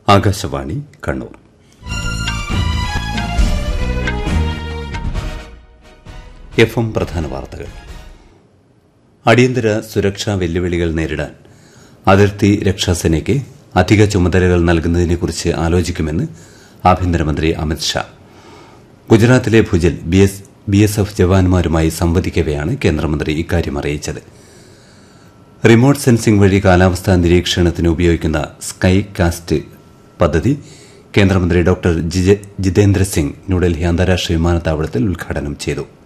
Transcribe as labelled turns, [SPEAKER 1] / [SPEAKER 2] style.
[SPEAKER 1] Akashvani Kannur F M പ്രധാന വാർത്തകൾ അടിയന്തര സുരക്ഷാ വെല്ലുവിളികൾ നേരിടാൻ അതിർത്തി രക്ഷാസേനയ്ക്ക് അധിക ചുമതലകൾ നൽകുന്നതിനെക്കുറിച്ച് ആലോചിക്കുമെന്ന് ആഭ്യന്തരമന്ത്രി അമിത്ഷാ ഗുജറാത്തിലെ ഭുജിൽ ബി എസ് എഫ് ജവാന്മാരുമായി സംവദിക്കവെയാണ് കേന്ദ്രമന്ത്രി ഇക്കാര്യം അറിയിച്ചത് റിമോട്ട് സെൻസിംഗ് വഴി കാലാവസ്ഥാ നിരീക്ഷണത്തിന് ഉപയോഗിക്കുന്ന സ്കൈ കാസ്റ്റ് പദ്ധതി കേന്ദ്രമന്ത്രി ഡോക്ടർ ജിതേന്ദ്ര സിംഗ് ന്യൂഡൽഹി അന്താരാഷ്ട്ര വിമാനത്താവളത്തിൽ ഉദ്ഘാടനം ചെയ്തു